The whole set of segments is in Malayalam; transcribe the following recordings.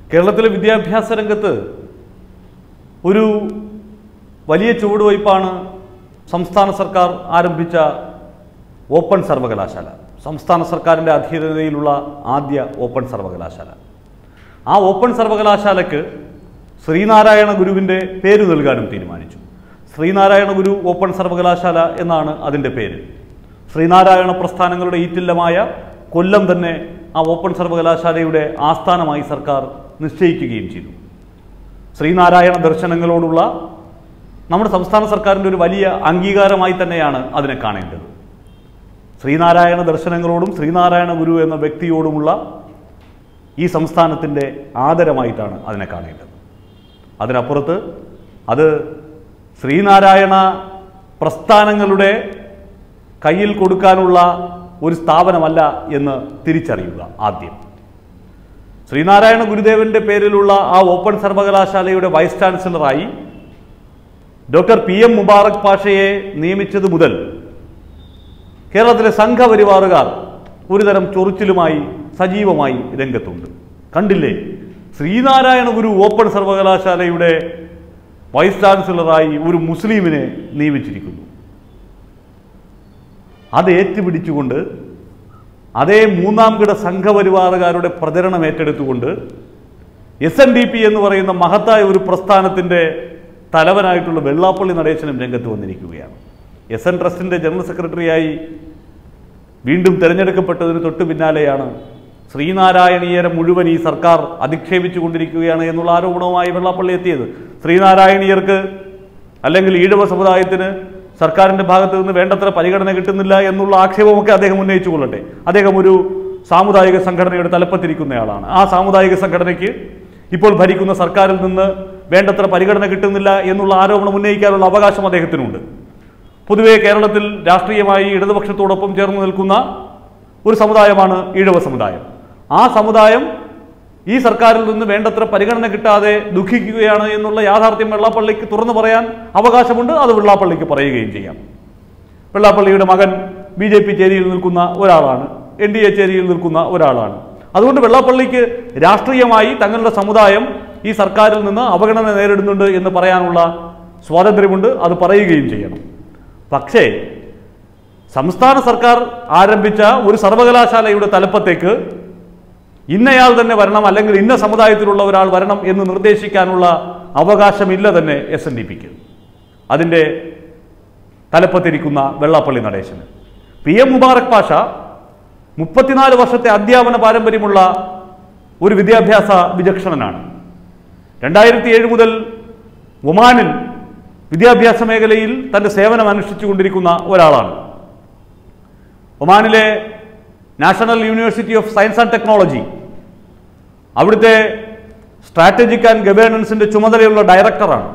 കേരളത്തിലെ വിദ്യാഭ്യാസ രംഗത്ത് ഒരു വലിയ ചുവടുവയ്പ്പാണ് സംസ്ഥാന സർക്കാർ ആരംഭിച്ച ഓപ്പൺ സർവകലാശാല സംസ്ഥാന സർക്കാരിൻ്റെ അധീനതയിലുള്ള ആദ്യ ഓപ്പൺ സർവകലാശാല ആ ഓപ്പൺ സർവകലാശാലയ്ക്ക് ശ്രീനാരായണ ഗുരുവിൻ്റെ പേര് നൽകാനും തീരുമാനിച്ചു ശ്രീനാരായണ ഗുരു ഓപ്പൺ സർവകലാശാല എന്നാണ് അതിൻ്റെ പേര് ശ്രീനാരായണ പ്രസ്ഥാനങ്ങളുടെ ഈറ്റില്ലമായ കൊല്ലം തന്നെ ആ ഓപ്പൺ സർവകലാശാലയുടെ ആസ്ഥാനമായി സർക്കാർ നിശ്ചയിക്കുകയും ചെയ്തു ശ്രീനാരായണ ദർശനങ്ങളോടുള്ള നമ്മുടെ സംസ്ഥാന സർക്കാരിൻ്റെ ഒരു വലിയ അംഗീകാരമായി തന്നെയാണ് അതിനെ കാണേണ്ടത് ശ്രീനാരായണ ദർശനങ്ങളോടും ശ്രീനാരായണ ഗുരു എന്ന വ്യക്തിയോടുമുള്ള ഈ സംസ്ഥാനത്തിൻ്റെ ആദരമായിട്ടാണ് അതിനെ കാണേണ്ടത് അതിനപ്പുറത്ത് അത് ശ്രീനാരായണ പ്രസ്ഥാനങ്ങളുടെ കയ്യിൽ കൊടുക്കാനുള്ള ഒരു സ്ഥാപനമല്ല എന്ന് തിരിച്ചറിയുക ആദ്യം ശ്രീനാരായണ ഗുരുദേവന്റെ പേരിലുള്ള ആ ഓപ്പൺ സർവകലാശാലയുടെ വൈസ് ചാൻസലറായി ഡോക്ടർ പി എം മുബാറക് പാഷയെ നിയമിച്ചത് മുതൽ കേരളത്തിലെ സംഘപരിവാറുകാർ ഒരുതരം ചൊറിച്ചിലുമായി സജീവമായി രംഗത്തുണ്ട് കണ്ടില്ലേ ശ്രീനാരായണ ഗുരു ഓപ്പൺ സർവകലാശാലയുടെ വൈസ് ചാൻസലറായി ഒരു മുസ്ലിമിനെ നിയമിച്ചിരിക്കുന്നു അത് ഏറ്റുപിടിച്ചുകൊണ്ട് അതേ മൂന്നാം കിട സംഘപരിവാറുകാരുടെ പ്രചരണം ഏറ്റെടുത്തുകൊണ്ട് എസ് എൻ ഡി പി എന്ന് പറയുന്ന മഹത്തായ ഒരു പ്രസ്ഥാനത്തിൻ്റെ തലവനായിട്ടുള്ള വെള്ളാപ്പള്ളി നടേശനും രംഗത്ത് വന്നിരിക്കുകയാണ് എസ് എൻ ട്രസ്റ്റിൻ്റെ ജനറൽ സെക്രട്ടറിയായി വീണ്ടും തിരഞ്ഞെടുക്കപ്പെട്ടതിന് തൊട്ടു പിന്നാലെയാണ് ശ്രീനാരായണീയരെ മുഴുവൻ ഈ സർക്കാർ അധിക്ഷേപിച്ചു കൊണ്ടിരിക്കുകയാണ് എന്നുള്ള ആരോപണവുമായി വെള്ളാപ്പള്ളി എത്തിയത് ശ്രീനാരായണീയർക്ക് അല്ലെങ്കിൽ ഈഴവ സമുദായത്തിന് സർക്കാരിന്റെ ഭാഗത്ത് നിന്ന് വേണ്ടത്ര പരിഗണന കിട്ടുന്നില്ല എന്നുള്ള ആക്ഷേപമൊക്കെ അദ്ദേഹം ഉന്നയിച്ചു കൊള്ളട്ടെ അദ്ദേഹം ഒരു സാമുദായിക സംഘടനയുടെ തലപ്പത്തിരിക്കുന്നയാളാണ് ആ സാമുദായിക സംഘടനയ്ക്ക് ഇപ്പോൾ ഭരിക്കുന്ന സർക്കാരിൽ നിന്ന് വേണ്ടത്ര പരിഗണന കിട്ടുന്നില്ല എന്നുള്ള ആരോപണം ഉന്നയിക്കാനുള്ള അവകാശം അദ്ദേഹത്തിനുണ്ട് പൊതുവെ കേരളത്തിൽ രാഷ്ട്രീയമായി ഇടതുപക്ഷത്തോടൊപ്പം ചേർന്ന് നിൽക്കുന്ന ഒരു സമുദായമാണ് ഈഴവ സമുദായം ആ സമുദായം ഈ സർക്കാരിൽ നിന്ന് വേണ്ടത്ര പരിഗണന കിട്ടാതെ ദുഃഖിക്കുകയാണ് എന്നുള്ള യാഥാർത്ഥ്യം വെള്ളാപ്പള്ളിക്ക് തുറന്നു പറയാൻ അവകാശമുണ്ട് അത് വെള്ളാപ്പള്ളിക്ക് പറയുകയും ചെയ്യാം വെള്ളാപ്പള്ളിയുടെ മകൻ ബി ജെ പി ചേരിയിൽ നിൽക്കുന്ന ഒരാളാണ് എൻ ഡി എ ചേരിയിൽ നിൽക്കുന്ന ഒരാളാണ് അതുകൊണ്ട് വെള്ളാപ്പള്ളിക്ക് രാഷ്ട്രീയമായി തങ്ങളുടെ സമുദായം ഈ സർക്കാരിൽ നിന്ന് അവഗണന നേരിടുന്നുണ്ട് എന്ന് പറയാനുള്ള സ്വാതന്ത്ര്യമുണ്ട് അത് പറയുകയും ചെയ്യണം പക്ഷേ സംസ്ഥാന സർക്കാർ ആരംഭിച്ച ഒരു സർവകലാശാലയുടെ തലപ്പത്തേക്ക് ഇന്നയാൾ തന്നെ വരണം അല്ലെങ്കിൽ ഇന്ന സമുദായത്തിലുള്ള ഒരാൾ വരണം എന്ന് നിർദ്ദേശിക്കാനുള്ള അവകാശമില്ല തന്നെ എസ് എൻ ഡി പിക്ക് അതിൻ്റെ തലപ്പത്തിരിക്കുന്ന വെള്ളാപ്പള്ളി നടേശന് പി എം മുബാറക് പാഷ മുപ്പത്തിനാല് വർഷത്തെ അധ്യാപന പാരമ്പര്യമുള്ള ഒരു വിദ്യാഭ്യാസ വിചക്ഷണനാണ് രണ്ടായിരത്തി ഏഴ് മുതൽ ഒമാനിൽ വിദ്യാഭ്യാസ മേഖലയിൽ തൻ്റെ സേവനം അനുഷ്ഠിച്ചുകൊണ്ടിരിക്കുന്ന ഒരാളാണ് ഒമാനിലെ national university of science and technology അവിടുത്തെ സ്ട്രാറ്റജിക് ആൻഡ് ഗവേണൻസിന്റെ ചുമതലയുള്ള ഡയറക്ടറാണ്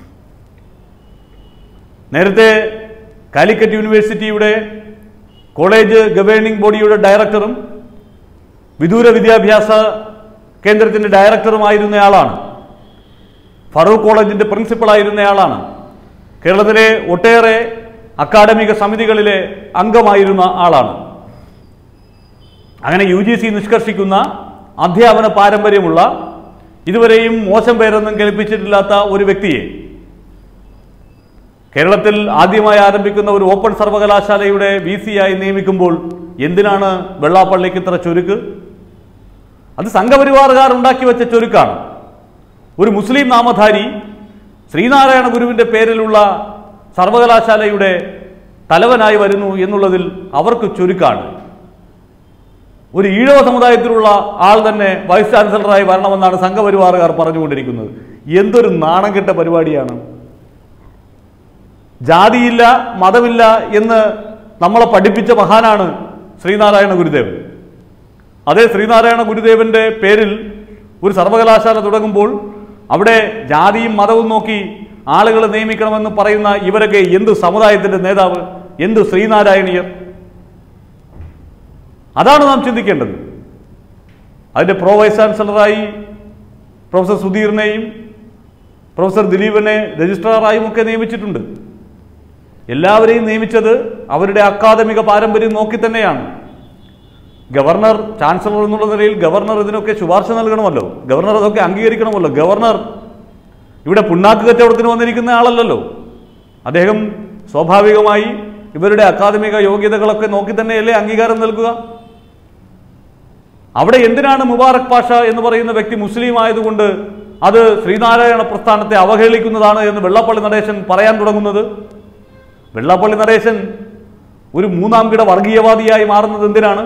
നേരത്തെ കാലിക്കറ്റ് യൂണിവേഴ്സിറ്റിയുടെ കോളേജ് ഗവേണിംഗ് ബോഡിയുടെ ഡയറക്ടറും വിദൂര വിദ്യാഭ്യാസ കേന്ദ്രത്തിന്റെ ഡയറക്ടറുമായിരുന്നയാളാണ് ഫറൂഖ് കോളേജിന്റെ പ്രിൻസിപ്പളായിരുന്നയാളാണ് കേരളത്തിലെ ഒട്ടേറെ അക്കാഡമിക സമിതികളിലെ അംഗമായിരുന്ന ആളാണ് അങ്ങനെ യു ജി സി നിഷ്കർഷിക്കുന്ന അധ്യാപന പാരമ്പര്യമുള്ള ഇതുവരെയും മോശം പേരൊന്നും കേൾപ്പിച്ചിട്ടില്ലാത്ത ഒരു വ്യക്തിയെ കേരളത്തിൽ ആദ്യമായി ആരംഭിക്കുന്ന ഒരു ഓപ്പൺ സർവകലാശാലയുടെ വി സി ആയി നിയമിക്കുമ്പോൾ എന്തിനാണ് വെള്ളാപ്പള്ളിക്ക് ഇത്ര ചുരുക്ക് അത് സംഘപരിവാറുകാർ ഉണ്ടാക്കി വെച്ച ചുരുക്കാണ് ഒരു മുസ്ലിം നാമധാരി ശ്രീനാരായണ ഗുരുവിന്റെ പേരിലുള്ള സർവകലാശാലയുടെ തലവനായി വരുന്നു എന്നുള്ളതിൽ അവർക്ക് ചുരുക്കാണ് ഒരു ഈഴവ സമുദായത്തിലുള്ള ആൾ തന്നെ വൈസ് ചാൻസലറായി വരണമെന്നാണ് സംഘപരിവാറുകാർ പറഞ്ഞുകൊണ്ടിരിക്കുന്നത് എന്തൊരു നാണം കെട്ട പരിപാടിയാണ് ജാതിയില്ല മതമില്ല എന്ന് നമ്മളെ പഠിപ്പിച്ച മഹാനാണ് ശ്രീനാരായണ ഗുരുദേവൻ അതേ ശ്രീനാരായണ ഗുരുദേവന്റെ പേരിൽ ഒരു സർവകലാശാല തുടങ്ങുമ്പോൾ അവിടെ ജാതിയും മതവും നോക്കി ആളുകളെ നിയമിക്കണമെന്ന് പറയുന്ന ഇവരൊക്കെ എന്ത് സമുദായത്തിന്റെ നേതാവ് എന്ത് ശ്രീനാരായണീയർ അതാണ് നാം ചിന്തിക്കേണ്ടത് അതിന്റെ പ്രോ വൈസ് ചാൻസലറായി പ്രൊഫസർ സുധീറിനെയും പ്രൊഫസർ ദിലീപിനെ രജിസ്ട്രാറായും ഒക്കെ നിയമിച്ചിട്ടുണ്ട് എല്ലാവരെയും നിയമിച്ചത് അവരുടെ അക്കാദമിക പാരമ്പര്യം നോക്കി തന്നെയാണ് ഗവർണർ ചാൻസലർ എന്നുള്ള നിലയിൽ ഗവർണർ ഇതിനൊക്കെ ശുപാർശ നൽകണമല്ലോ ഗവർണർ അതൊക്കെ അംഗീകരിക്കണമല്ലോ ഗവർണർ ഇവിടെ പുണ്ണാക്ക് കച്ചവടത്തിന് വന്നിരിക്കുന്ന ആളല്ലല്ലോ അദ്ദേഹം സ്വാഭാവികമായി ഇവരുടെ അക്കാദമിക യോഗ്യതകളൊക്കെ നോക്കി തന്നെയല്ലേ അംഗീകാരം നൽകുക അവിടെ എന്തിനാണ് മുബാറക് പാഷ എന്ന് പറയുന്ന വ്യക്തി മുസ്ലിം ആയതുകൊണ്ട് അത് ശ്രീനാരായണ പ്രസ്ഥാനത്തെ അവഹേളിക്കുന്നതാണ് എന്ന് വെള്ളാപ്പള്ളി നടേശൻ പറയാൻ തുടങ്ങുന്നത് വെള്ളാപ്പള്ളി നടേശൻ ഒരു മൂന്നാം കിട വർഗീയവാദിയായി മാറുന്നത് എന്തിനാണ്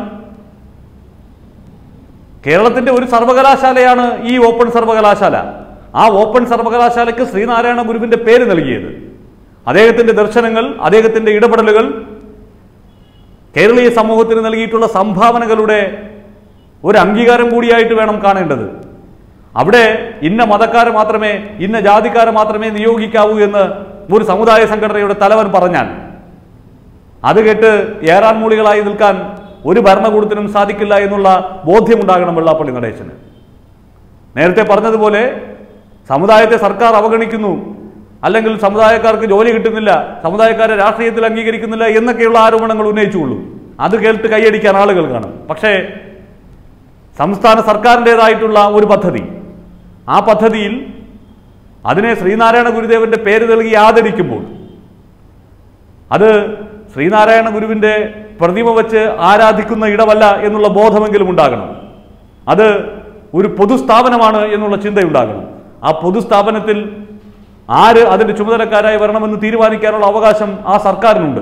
കേരളത്തിന്റെ ഒരു സർവകലാശാലയാണ് ഈ ഓപ്പൺ സർവകലാശാല ആ ഓപ്പൺ സർവകലാശാലയ്ക്ക് ശ്രീനാരായണ ഗുരുവിന്റെ പേര് നൽകിയത് അദ്ദേഹത്തിന്റെ ദർശനങ്ങൾ അദ്ദേഹത്തിന്റെ ഇടപെടലുകൾ കേരളീയ സമൂഹത്തിന് നൽകിയിട്ടുള്ള സംഭാവനകളുടെ ഒരു അംഗീകാരം കൂടിയായിട്ട് വേണം കാണേണ്ടത് അവിടെ ഇന്ന മതക്കാരെ മാത്രമേ ഇന്ന ജാതിക്കാരെ മാത്രമേ നിയോഗിക്കാവൂ എന്ന് ഒരു സമുദായ സംഘടനയുടെ തലവൻ പറഞ്ഞാൽ അത് കേട്ട് ഏറാൻ മൂളികളായി നിൽക്കാൻ ഒരു ഭരണകൂടത്തിനും സാധിക്കില്ല എന്നുള്ള ബോധ്യമുണ്ടാകണം വെള്ളാപ്പള്ളി നടേശന് നേരത്തെ പറഞ്ഞതുപോലെ സമുദായത്തെ സർക്കാർ അവഗണിക്കുന്നു അല്ലെങ്കിൽ സമുദായക്കാർക്ക് ജോലി കിട്ടുന്നില്ല സമുദായക്കാരെ രാഷ്ട്രീയത്തിൽ അംഗീകരിക്കുന്നില്ല എന്നൊക്കെയുള്ള ആരോപണങ്ങൾ ഉന്നയിച്ചുകൊള്ളൂ അത് കേട്ട് കൈയടിക്കാൻ ആളുകൾ കാണും പക്ഷേ സംസ്ഥാന സർക്കാരിൻ്റെതായിട്ടുള്ള ഒരു പദ്ധതി ആ പദ്ധതിയിൽ അതിനെ ശ്രീനാരായണ ഗുരുദേവന്റെ പേര് നൽകി ആദരിക്കുമ്പോൾ അത് ശ്രീനാരായണ ഗുരുവിന്റെ പ്രതിമ വെച്ച് ആരാധിക്കുന്ന ഇടമല്ല എന്നുള്ള ബോധമെങ്കിലും ഉണ്ടാകണം അത് ഒരു പൊതുസ്ഥാപനമാണ് എന്നുള്ള ചിന്തയുണ്ടാകണം ആ പൊതുസ്ഥാപനത്തിൽ ആര് അതിന്റെ ചുമതലക്കാരായി വരണമെന്ന് തീരുമാനിക്കാനുള്ള അവകാശം ആ സർക്കാരിനുണ്ട്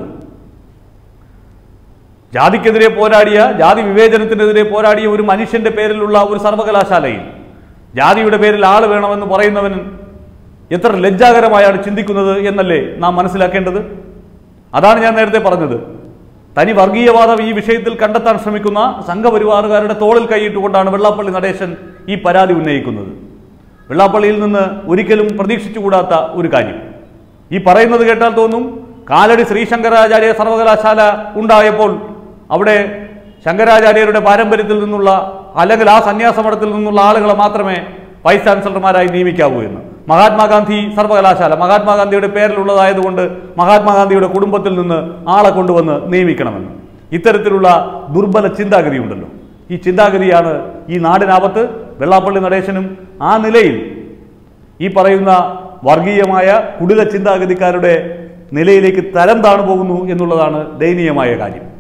ജാതിക്കെതിരെ പോരാടിയ ജാതി വിവേചനത്തിനെതിരെ പോരാടിയ ഒരു മനുഷ്യന്റെ പേരിലുള്ള ഒരു സർവകലാശാലയിൽ ജാതിയുടെ പേരിൽ ആള് വേണമെന്ന് പറയുന്നവൻ എത്ര ലജ്ജാകരമായാണ് ചിന്തിക്കുന്നത് എന്നല്ലേ നാം മനസ്സിലാക്കേണ്ടത് അതാണ് ഞാൻ നേരത്തെ പറഞ്ഞത് തനി വർഗീയവാദം ഈ വിഷയത്തിൽ കണ്ടെത്താൻ ശ്രമിക്കുന്ന സംഘപരിവാറുകാരുടെ തോളിൽ കൈയിട്ടുകൊണ്ടാണ് വെള്ളാപ്പള്ളി നടേശൻ ഈ പരാതി ഉന്നയിക്കുന്നത് വെള്ളാപ്പള്ളിയിൽ നിന്ന് ഒരിക്കലും പ്രതീക്ഷിച്ചുകൂടാത്ത ഒരു കാര്യം ഈ പറയുന്നത് കേട്ടാൽ തോന്നും കാലടി ശ്രീശങ്കരാചാര്യ സർവകലാശാല ഉണ്ടായപ്പോൾ അവിടെ ശങ്കരാചാര്യരുടെ പാരമ്പര്യത്തിൽ നിന്നുള്ള അല്ലെങ്കിൽ ആ സന്യാസമഠത്തിൽ നിന്നുള്ള ആളുകളെ മാത്രമേ വൈസ് ചാൻസലർമാരായി നിയമിക്കാവൂ എന്ന് മഹാത്മാഗാന്ധി സർവകലാശാല മഹാത്മാഗാന്ധിയുടെ പേരിലുള്ളതായതുകൊണ്ട് മഹാത്മാഗാന്ധിയുടെ കുടുംബത്തിൽ നിന്ന് ആളെ കൊണ്ടുവന്ന് നിയമിക്കണമെന്ന് ഇത്തരത്തിലുള്ള ദുർബല ചിന്താഗതി ഉണ്ടല്ലോ ഈ ചിന്താഗതിയാണ് ഈ നാടിനാപത്ത് വെള്ളാപ്പള്ളി നടേശനും ആ നിലയിൽ ഈ പറയുന്ന വർഗീയമായ കുടില ചിന്താഗതിക്കാരുടെ നിലയിലേക്ക് തരം താണു പോകുന്നു എന്നുള്ളതാണ് ദയനീയമായ കാര്യം